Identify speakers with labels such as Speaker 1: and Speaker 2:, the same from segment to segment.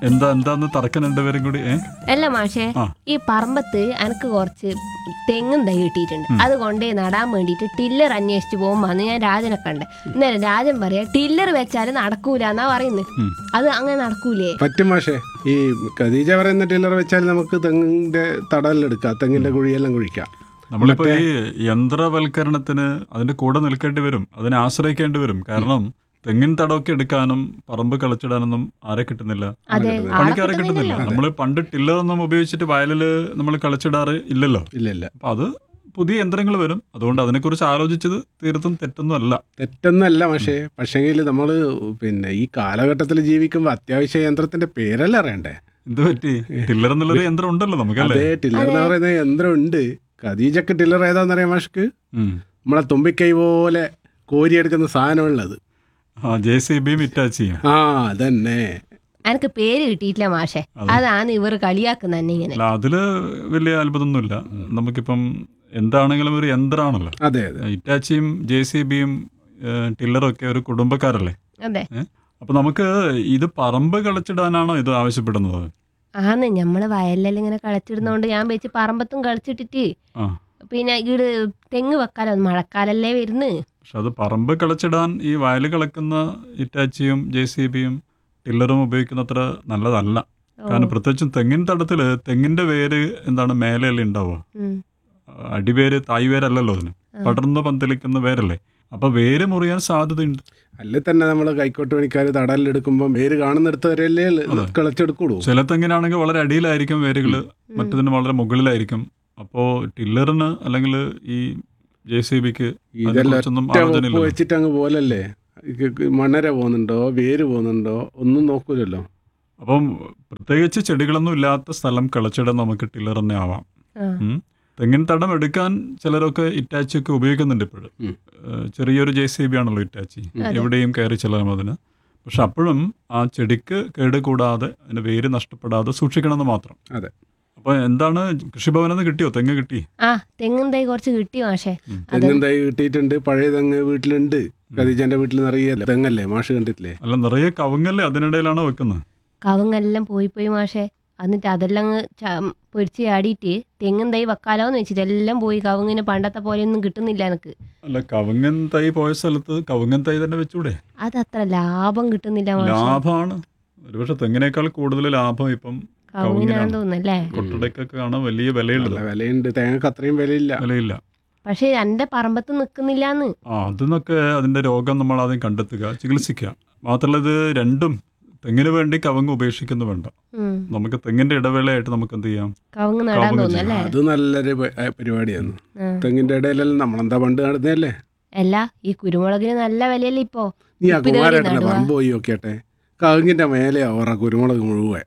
Speaker 1: എന്താ എന്താന്ന് തറക്കൻ രണ്ടുപേരും കൂടി ഏ
Speaker 2: അല്ല മാഷേ
Speaker 1: ആ.
Speaker 2: ഈ പറമ്പത്ത് എനിക്ക് കുറച്ച് തെങ്ങും തൈ കിട്ടിയിട്ടുണ്ട് അത് കൊണ്ടേ നടാൻ വേണ്ടിയിട്ട് ടില്ലർ അന്വേഷിച്ച് പോകുമ്പോ അന്ന് ഞാൻ രാജനെ കണ്ടേ അന്നേരം രാജൻ പറയാ ടില്ലർ വെച്ചാൽ നടക്കൂല എന്നാ പറയുന്നത്
Speaker 1: ഉം.
Speaker 2: അത് അങ്ങനെ നടക്കൂലേ
Speaker 3: പറ്റും മാഷേ ഈ ഖദീജ പറയുന്ന ടില്ലർ വെച്ചാൽ നമുക്ക് തെങ്ങിന്റെ തടലെടുക്കാം തെങ്ങിന്റെ കുഴിയെല്ലാം കുഴിക്കാം
Speaker 1: നമ്മളിപ്പോ ഈ യന്ത്രവൽക്കരണത്തിന് അതിന്റെ കൂടെ നിൽക്കേണ്ടി വരും അതിനെ ആശ്രയിക്കേണ്ടി വരും കാരണം തെങ്ങിൻ തടമൊക്കെ എടുക്കാനും പറമ്പ് കളിച്ചിടാനൊന്നും ആരെ കിട്ടുന്നില്ല
Speaker 2: അതെ
Speaker 1: പണിക്കാരെ കിട്ടുന്നില്ല നമ്മൾ പണ്ട് ടില്ലറൊന്നും ഉപയോഗിച്ചിട്ട് വയലില് നമ്മൾ കളിച്ചിടാറ് ഇല്ലല്ലോ
Speaker 3: ഇല്ല ഇല്ല
Speaker 1: അപ്പൊ അത് പുതിയ യന്ത്രങ്ങൾ വരും അതുകൊണ്ട് അതിനെക്കുറിച്ച് ആലോചിച്ചത് തീർത്തും തെറ്റൊന്നും അല്ല
Speaker 3: തെറ്റൊന്നല്ല പക്ഷേ പക്ഷെങ്കിൽ നമ്മൾ പിന്നെ ഈ കാലഘട്ടത്തിൽ ജീവിക്കുമ്പോൾ അത്യാവശ്യ യന്ത്രത്തിന്റെ പേരല്ല അറിയണ്ടേ
Speaker 1: എന്ത് പറ്റി ടില്ലർ എന്നുള്ളൊരു യന്ത്രം ഉണ്ടല്ലോ നമുക്കല്ലേ
Speaker 3: അതേ ടില്ലർ എന്ന് പറയുന്ന യന്ത്രം ഉണ്ട് ഖദീജക്ക് ടില്ലർ ഏതാണെന്നറിയാം മാഷ്ക്ക്
Speaker 1: ഉം.
Speaker 3: നമ്മളെ തുമ്പിക്കൈ പോലെ കോരിയെടുക്കുന്ന സാധനമുള്ളത്
Speaker 1: ആ ജെ സി ബിയും ഇറ്റാച്ചിയും
Speaker 3: ആ അതന്നെ
Speaker 2: എനിക്ക് പേര് കിട്ടിയിട്ടില്ല മാഷേ അതാണ് ഇവർ കളിയാക്കുന്ന തന്നെ ഇങ്ങനെ
Speaker 1: അല്ല അതില് വലിയ അത്ഭുതമൊന്നുമില്ല നമുക്കിപ്പം എന്താണെങ്കിലും ഒരു യന്ത്രമാണല്ലോ
Speaker 3: അതെ അതെ
Speaker 1: ഇറ്റാച്ചിയും ജെ സി ബിയും ടില്ലറും ഒക്കെ ഒരു കുടുംബക്കാരല്ലേ
Speaker 2: അതെ
Speaker 1: ഏ? അപ്പൊ നമുക്ക് ഇത് പറമ്പ് കളിച്ചിടാനാണോ ഇത് ആവശ്യപ്പെടുന്നത്
Speaker 2: ആന്ന് ഞമ്മള് വയലിലെല്ലാം ഇങ്ങനെ കളിച്ചിടുന്നോണ്ട് ഞാൻ വെച്ച് പറമ്പത്തും കളിച്ചിട്ടിട്ട്
Speaker 1: ആ
Speaker 2: പിന്നെ ഈട് തെങ്ങ് വെക്കാലോ മഴക്കാലല്ലേ വരുന്ന്
Speaker 1: പക്ഷെ അത് പറമ്പ് കളിച്ചിടാൻ ഈ വയൽ കളക്കുന്ന ഇറ്റാച്ചിയും ജെ സി ബിയും ടില്ലറും ഉപയോഗിക്കുന്നത്ര നല്ലതല്ല കാരണം പ്രത്യേകിച്ചും തെങ്ങിൻ തടത്തില് തെങ്ങിന്റെ വേര് എന്താണ് മേലെയല്ലേ ഉണ്ടാവുക
Speaker 2: ഉം.
Speaker 1: അടിവേര് തായ് വേരല്ലല്ലോ അതിന് പടർന്ന് പന്തലിക്കുന്ന വേരല്ലേ അപ്പൊ വേര് മുറിയാൻ സാധ്യതയുണ്ട്
Speaker 3: അല്ലെ തന്നെ നമ്മൾ കൈക്കോട്ട് പണിക്കാർ തടലിലെടുക്കുമ്പോൾ പേര് കാണുന്നിടത്ത് വരെയല്ലേ കിളച്ചെടുക്കുള്ളൂ
Speaker 1: ചില തെങ്ങിനാണെങ്കിൽ വളരെ അടിയിലായിരിക്കും വേരുകൾ മറ്റതിന് വളരെ മുകളിലായിരിക്കും അപ്പോൾ ടില്ലറിന് അല്ലെങ്കിൽ ഈ ജെ സി ബിക്ക്
Speaker 3: ഇതെല്ലാം
Speaker 1: അതിനെക്കുറിച്ചൊന്നും
Speaker 3: ഒറ്റ
Speaker 1: ആലോചന
Speaker 3: ഉപ്പ്
Speaker 1: ഇല്ലല്ലോ.
Speaker 3: വെച്ചിട്ട് അങ്ങ് പോലല്ലേ ഇത് മണര പോകുന്നുണ്ടോ വേര് പോകുന്നുണ്ടോ ഒന്നും നോക്കൂലല്ലോ
Speaker 1: അപ്പം പ്രത്യേകിച്ച് ചെടികളൊന്നും ഇല്ലാത്ത സ്ഥലം കിളച്ചിടാൻ നമുക്ക് ടില്ലർ തന്നെ ആവാം
Speaker 2: ആ.
Speaker 1: ഉം. തെങ്ങിൻ തടം എടുക്കാൻ ചിലരൊക്കെ ഇറ്റാച്ചി ഒക്കെ ഉപയോഗിക്കുന്നുണ്ട് ഇപ്പോഴും
Speaker 3: ഉം.
Speaker 1: ഏഹ് ചെറിയൊരു ജെ സി ബി ആണല്ലോ ഇറ്റാച്ചി എവിടെയും കയറി ചെല്ലാം അതിന് പക്ഷെ അപ്പോഴും ആ ചെടിക്ക് കേട് കൂടാതെ അതിന് വേര് നഷ്ടപ്പെടാതെ സൂക്ഷിക്കണമെന്ന് മാത്രം
Speaker 3: അതെ
Speaker 1: അപ്പൊ എന്താണ് കൃഷിഭവനിൽ നിന്ന് കിട്ടിയോ തെങ്ങ് കിട്ടി
Speaker 2: ആ തെങ്ങും തൈ കുറച്ച് കിട്ടി മാഷേ
Speaker 3: തെങ്ങും തൈ കിട്ടിയിട്ടുണ്ട് പഴയ തെങ്ങ് വീട്ടിലുണ്ട് ഖദീജന്റെ വീട്ടിൽ നിറയല്ലേ തെങ്ങല്ലേ മാഷ് കണ്ടിട്ടില്ലേ
Speaker 1: അല്ല നിറയെ കവുങ്ങല്ലേ അതിനിടയിലാണോ വെക്കുന്നത്
Speaker 2: കവുങ്ങെല്ലാം പോയി പോയി മാഷേ എന്നിട്ട് അതെല്ലാം അങ്ങ് ച- പൊരിച്ച് ചാടിയിട്ട് തെങ്ങും തൈ വെക്കാലോന്ന് വെച്ചിട്ട് എല്ലാം പോയി കവുങ്ങിന് പണ്ടത്തെ പോലെയൊന്നും കിട്ടുന്നില്ല എനിക്ക്
Speaker 1: അല്ല കവുങ്ങൻ തൈ പോയ സ്ഥലത്ത് കവുങ്ങൻ തൈ തന്നെ വെച്ചൂടെ
Speaker 2: അതത്ര ലാഭം കിട്ടുന്നില്ല മാഷേ
Speaker 1: ലാഭമാണ് ഒരുപക്ഷെ തെങ്ങിനേക്കാൾ കൂടുതൽ ലാഭം ഇപ്പം
Speaker 2: കവുങ്ങിനാന്ന് തോന്നുന്നല്ലേ
Speaker 1: കൊട്ടടക്കൊക്കെ ആണ് വലിയ വിലയുള്ളത്
Speaker 3: നല്ല വിലയുണ്ട് തേങ്ങക്ക് അത്രയും വിലയില്ല
Speaker 1: വിലയില്ല
Speaker 2: പക്ഷെ എന്റെ പറമ്പത്ത് നിക്കുന്നില്ലാന്ന്
Speaker 1: ആ അതിന്നൊക്കെ അതിന്റെ രോഗം നമ്മൾ ആദ്യം കണ്ടെത്തുക ചികിത്സിക്കുക മാത്രമല്ല ഇത് രണ്ടും തെങ്ങിന് വേണ്ടി കവുങ്ങ് ഉപേക്ഷിക്കുന്നു വേണ്ട
Speaker 2: ഉം.
Speaker 1: നമുക്ക് തെങ്ങിന്റെ ഇടവേളയായിട്ട് നമുക്ക് എന്ത് ചെയ്യാം
Speaker 2: കവുങ്ങ് നടാൻ
Speaker 1: കവുങ്ങ്
Speaker 2: തോന്നുന്നല്ലേ
Speaker 3: അത് നല്ലൊരു പ- ഏ, പരിപാടിയാണ്
Speaker 2: ആ.
Speaker 3: തെങ്ങിന്റെ ഇടയിലെല്ലാം നമ്മളെന്താ പണ്ട് നടന്നല്ലേ
Speaker 2: അല്ല ഈ കുരുമുളകിന് നല്ല വിലയല്ലേ ഇപ്പോ
Speaker 3: നീ ആ
Speaker 2: ഇപ്പൊ ഇതേപോലെ
Speaker 3: കുമാരേട്ടന്റെ
Speaker 2: നടുവാ.
Speaker 3: പറമ്പ് പോയി നോക്കിയാട്ടെ കവുങ്ങിന്റെ മേലെ അവറ കുരുമുളക് മുഴുവൻ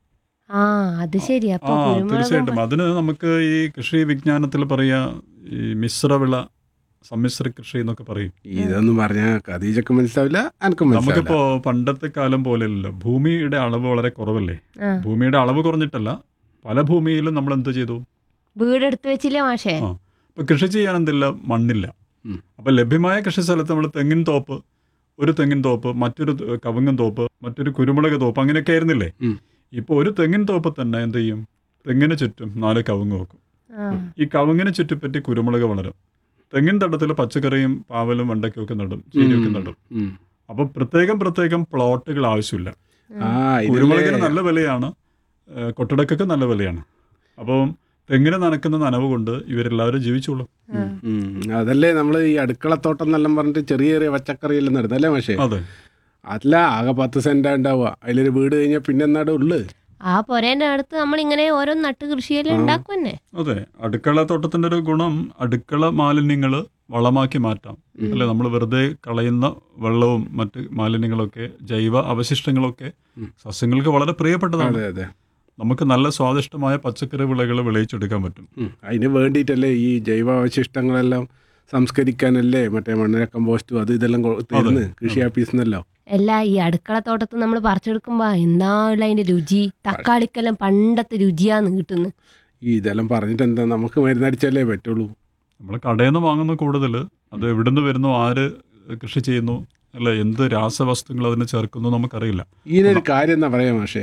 Speaker 2: ആ അത് ശരി
Speaker 1: ആ
Speaker 2: അപ്പൊ കുരുമുളക്
Speaker 1: തീർച്ചയായിട്ടും അതിന് നമുക്ക് ഈ കൃഷി വിജ്ഞാനത്തിൽ പറയാ ഈ മിശ്രവിള സമ്മിശ്ര കൃഷി എന്നൊക്കെ പറയും
Speaker 3: ഇതൊന്നും പറഞ്ഞാൽ ഖദീജക്ക് മനസ്സിലാവില്ല എനക്കും മനസ്സിലാവില്ല
Speaker 1: നമുക്കിപ്പോ പണ്ടത്തെ കാലം പോലെയല്ലോ ഭൂമിയുടെ അളവ് വളരെ കുറവല്ലേ
Speaker 2: ആ.
Speaker 1: ഭൂമിയുടെ അളവ് കുറഞ്ഞിട്ടല്ല പല ഭൂമിയിലും നമ്മൾ എന്ത് ചെയ്തു
Speaker 2: വീടെടുത്ത് വെച്ചില്ലേ മാഷേ
Speaker 1: ആ ഇപ്പൊ കൃഷി ചെയ്യാൻ എന്തില്ല മണ്ണില്ല
Speaker 3: ഉം.
Speaker 1: അപ്പൊ ലഭ്യമായ കൃഷി സ്ഥലത്ത് നമ്മൾ തെങ്ങിൻ തോപ്പ് ഒരു തെങ്ങിൻ തോപ്പ് മറ്റൊരു ത- കവുങ്ങൻ തോപ്പ് മറ്റൊരു കുരുമുളക് തോപ്പ് അങ്ങനെയൊക്കെ ആയിരുന്നില്ലേ
Speaker 3: ഉം.
Speaker 1: ഇപ്പൊ ഒരു തെങ്ങിൻ തോപ്പ് തന്നെ എന്ത് ചെയ്യും തെങ്ങിന് ചുറ്റും നാല് കവുങ്ങ് വെക്കും
Speaker 2: ആ
Speaker 1: ഈ കവുങ്ങിന് ചുറ്റിപ്പറ്റി കുരുമുളക് വളരും തെങ്ങിൻ തടത്തിൽ പച്ചക്കറിയും പാവലും വെണ്ടയ്ക്കൊക്കെ നടും ചീനിയൊക്കെ നടും
Speaker 3: ഉം.
Speaker 1: അപ്പൊ പ്രത്യേകം പ്രത്യേകം പ്ലോട്ടുകൾ ആവശ്യമില്ല
Speaker 3: ആ
Speaker 1: കുരുമുളകിന്
Speaker 3: ഇതിലെ
Speaker 1: നല്ല വിലയാണ് ഏഹ് കൊട്ടടക്കൊക്കെ നല്ല വിലയാണ് അപ്പം തെങ്ങിന് നനക്കുന്ന നനവ് കൊണ്ട് ഇവരെല്ലാവരും ജീവിച്ചോളും
Speaker 3: ഉം. അതല്ലേ നമ്മൾ ഈ അടുക്കളത്തോട്ടം എന്നെല്ലാം പറഞ്ഞിട്ട് ചെറിയ ചെറിയ പച്ചക്കറിയെല്ലാം നടുന്നല്ലേ പക്ഷേ
Speaker 1: അതെ
Speaker 3: അല്ല ആകെ പത്ത് സെന്റാ ഉണ്ടാവുക അതിലൊരു വീട് കഴിഞ്ഞാൽ പിന്നെ എന്നാടെ ഉള്ളു
Speaker 2: ആ പൊരേന്റെ അടുത്ത് നമ്മൾ ഇങ്ങനെ ഓരോ നട്ട് കൃഷിയെല്ലാം ഉണ്ടാക്കും തന്നെ
Speaker 1: അതെ അടുക്കള തോട്ടത്തിന്റെ ഒരു ഗുണം അടുക്കള മാലിന്യങ്ങൾ വളമാക്കി മാറ്റാം അല്ലെ നമ്മൾ വെറുതെ കളയുന്ന വെള്ളവും മറ്റ് മാലിന്യങ്ങളൊക്കെ ജൈവ അവശിഷ്ടങ്ങളൊക്കെ സസ്യങ്ങൾക്ക് വളരെ പ്രിയപ്പെട്ടതാണ്
Speaker 3: അതെ അതെ
Speaker 1: നമുക്ക് നല്ല സ്വാദിഷ്ടമായ പച്ചക്കറി വിളകൾ വിളയിച്ചെടുക്കാൻ പറ്റും
Speaker 3: ഉം. അതിന് വേണ്ടിയിട്ടല്ലേ ഈ ജൈവാവശിഷ്ടങ്ങളെല്ലാം സംസ്കരിക്കാനല്ലേ മറ്റേ മണ്ണിര കമ്പോസ്റ്റും അത് ഇതെല്ലാം കൊ- തരുന്ന് കൃഷി ഓഫീസിൽ നിന്നല്ലോ
Speaker 2: അല്ല ഈ അടുക്കള തോട്ടത്ത് നമ്മൾ പറിച്ചെടുക്കുമ്പോ എന്താ ഉള്ള അതിന്റെ രുചി തക്കാളിക്കെല്ലാം പണ്ടത്തെ രുചിയാന്ന് കിട്ടുന്നു
Speaker 3: ഈ ഇതെല്ലാം പറഞ്ഞിട്ട് എന്താ നമുക്ക് മരുന്നടിച്ചല്ലേ പറ്റുള്ളൂ
Speaker 1: നമ്മൾ കടയിൽ നിന്ന് വാങ്ങുന്ന കൂടുതൽ അത് എവിടുന്ന് വരുന്നു ആര് കൃഷി ചെയ്യുന്നു അല്ല എന്ത് രാസവസ്തുക്കൾ അതിന് ചേർക്കുന്നു നമുക്കറിയില്ല
Speaker 3: ഇതിനൊരു കാര്യം എന്താ പറയാ പക്ഷേ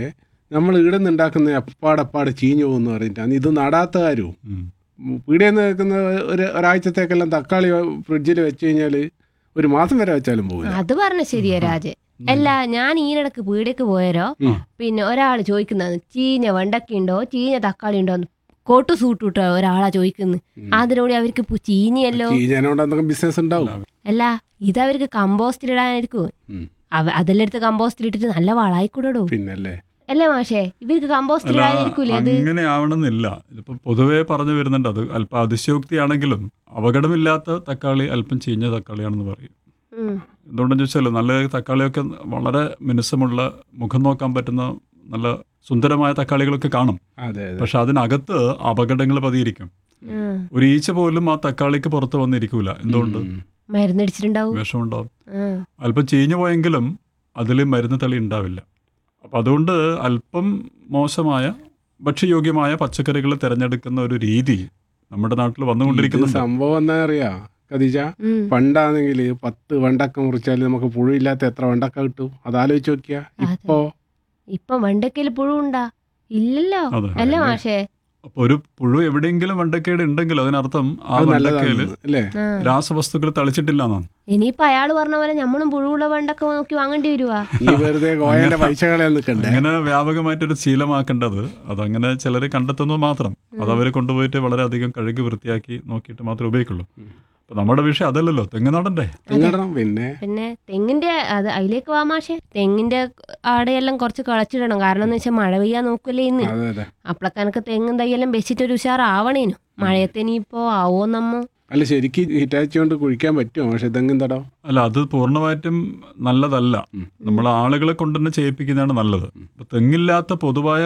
Speaker 3: നമ്മൾ ഇവിടെ നിന്ന് ഉണ്ടാക്കുന്ന അപ്പാടപ്പാട് ചീഞ്ഞു പോകുന്നു പറഞ്ഞിട്ടാണ് ഇത് നടാത്ത കാര്യവും
Speaker 1: ഉം.
Speaker 3: പീടിയിൽ നിന്ന് വെക്കുന്ന ഒരു ഒരാഴ്ചത്തേക്കെല്ലാം തക്കാളി ഫ്രിഡ്ജിൽ വെച്ച് കഴിഞ്ഞാൽ ഒരു മാസം വരെ വെച്ചാലും പോകില്ല
Speaker 2: അത് പറഞ്ഞ ശരിയാ രാജൻ അല്ല ഞാൻ ഈയിടക്ക് പീടിയക്ക് പോയാരോ
Speaker 3: ഉം.
Speaker 2: പിന്നെ ഒരാൾ ചോദിക്കുന്നത് ചീഞ്ഞ വെണ്ടക്ക ഉണ്ടോ ചീഞ്ഞ തക്കാളി ഉണ്ടോ കോട്ട് സൂട്ട് ഇട്ടോ ഒരാളാ ചോദിക്കുന്നത് അതിനോട് അവർക്ക് ഇപ്പൊ ചീഞ്ഞയല്ലോ
Speaker 3: ചീഞ്ഞാനോണ്ട് എന്തെങ്കിലും ബിസിനസ് ഉണ്ടാവും
Speaker 2: അല്ല ഇത് അവർക്ക് കമ്പോസ്റ്റിലിടാനായിരിക്കും
Speaker 3: ഉം.
Speaker 2: അവ- അതെല്ലാം എടുത്ത് കമ്പോസ്റ്റിലിട്ടിട്ട് നല്ല വളായിക്കൂടോ
Speaker 3: പിന്നല്ലേ
Speaker 2: അല്ലേ മാഷേ ഇവർക്ക്
Speaker 1: അല്ല
Speaker 2: കമ്പോസ്റ്റിലിടാനായിരിക്കൂലേ അത്
Speaker 1: അങ്ങനെ ആവണമെന്നില്ല ഇതിപ്പോ പൊതുവേ പറഞ്ഞു വരുന്നുണ്ട് അത് അല്പം അതിശയോക്തിയാണെങ്കിലും അപകടമില്ലാത്ത തക്കാളി അല്പം ചീഞ്ഞ തക്കാളിയാണെന്ന് പറയും
Speaker 2: ഉം.
Speaker 1: എന്തുകൊണ്ടെന്ന് ചോദിച്ചാൽ നല്ല തക്കാളിയൊക്കെ വളരെ മിനുസമുള്ള മുഖം നോക്കാൻ പറ്റുന്ന നല്ല സുന്ദരമായ തക്കാളികളൊക്കെ കാണും
Speaker 3: അതെ അതെ
Speaker 1: പക്ഷെ അതിനകത്ത് അപകടങ്ങൾ പതിയിരിക്കും
Speaker 2: ഉം.
Speaker 1: ഒരു ഈച്ച പോലും ആ തക്കാളിക്ക് പുറത്ത് വന്നിരിക്കൂല എന്തുകൊണ്ട്
Speaker 3: ഉം.
Speaker 2: മരുന്നടിച്ചിട്ടുണ്ടാവും
Speaker 1: വിഷമുണ്ടാവും
Speaker 2: ഉം.
Speaker 1: അല്പം ചീഞ്ഞു പോയെങ്കിലും അതിൽ മരുന്ന് തളി ഉണ്ടാവില്ല അപ്പം അതുകൊണ്ട് അല്പം മോശമായ ഭക്ഷ്യയോഗ്യമായ പച്ചക്കറികൾ തിരഞ്ഞെടുക്കുന്ന ഒരു രീതി നമ്മുടെ നാട്ടിൽ
Speaker 3: ഇത്
Speaker 1: വന്നുകൊണ്ടിരിക്കുന്നുണ്ട്
Speaker 3: സംഭവം എന്താ അറിയാ ഖദീജ
Speaker 2: ഉം.
Speaker 3: പണ്ടാണെങ്കിൽ പത്ത് വെണ്ടക്ക മുറിച്ചാൽ നമുക്ക് പുഴുയില്ലാത്ത എത്ര വെണ്ടക്ക കിട്ടും അത് ആലോചിച്ച് നോക്കിയാ ഇപ്പോ
Speaker 2: ഇപ്പൊ വെണ്ടക്കയിൽ പുഴുണ്ടാ ഇല്ലല്ലോ
Speaker 1: അതെ
Speaker 2: അല്ലേ മാഷേ
Speaker 1: അപ്പൊ ഒരു പുഴു എവിടെയെങ്കിലും വെണ്ടക്കേട് ഉണ്ടെങ്കിൽ അതിനർത്ഥം ആ
Speaker 3: അത്
Speaker 1: വെണ്ടക്കയില്
Speaker 3: നല്ലതാണ് അല്ലേ
Speaker 2: ആ.
Speaker 1: രാസവസ്തുക്കൾ തളിച്ചിട്ടില്ല എന്നാണ്
Speaker 2: ഇനിയിപ്പൊ അയാള് പറഞ്ഞ പോലെ നമ്മളും പുഴുവുള്ള വെണ്ടക്ക നോക്കി വാങ്ങേണ്ടി വരുവാ
Speaker 3: നീ വെറുതെ കോയന്റെ പൈസ കളയാൻ നിൽക്കണ്ടേ
Speaker 1: അങ്ങനെ വ്യാപകമായിട്ടൊരു ശീലമാക്കേണ്ടത് അതങ്ങനെ ചിലർ കണ്ടെത്തുന്നത് മാത്രം അത് അവർ കൊണ്ടുപോയിട്ട് വളരെയധികം കഴുകി വൃത്തിയാക്കി നോക്കിയിട്ട് മാത്രമേ ഉപയോഗിക്കുള്ളൂ അപ്പൊ നമ്മുടെ വിഷയം അതല്ലല്ലോ തെങ്ങ് നടണ്ടേ
Speaker 3: തിന്നണം പിന്നെ
Speaker 2: പിന്നെ തെങ്ങിന്റെ അത് അതിലേക്ക് വാ മാഷേ തെങ്ങിന്റെ ആടെയെല്ലാം കുറച്ച് കളച്ചിടണം കാരണം എന്ന് വെച്ചാൽ മഴ പെയ്യാൻ നോക്കൂലേ ഇന്ന്
Speaker 3: അതെ അതെ
Speaker 2: അപ്പളക്കനക്ക് തെങ്ങും തയ്യെല്ലാം വെച്ചിട്ട് ഒരു ഉഷാറാവണേനു മഴയത്തിനിപ്പോ ആവോ നമ്മ
Speaker 3: അല്ല ശരിക്കും ഹിറ്റാച്ചി കൊണ്ട് കുഴിക്കാൻ പറ്റുമോ പക്ഷെ തെങ്ങും തടം
Speaker 1: അല്ല അത് പൂർണ്ണമായിട്ടും നല്ലതല്ല
Speaker 3: ഉം.
Speaker 1: നമ്മൾ ആളുകളെ കൊണ്ട് തന്നെ ചെയ്യിപ്പിക്കുന്നതാണ് നല്ലത് ഇപ്പൊ തെങ്ങില്ലാത്ത പൊതുവായ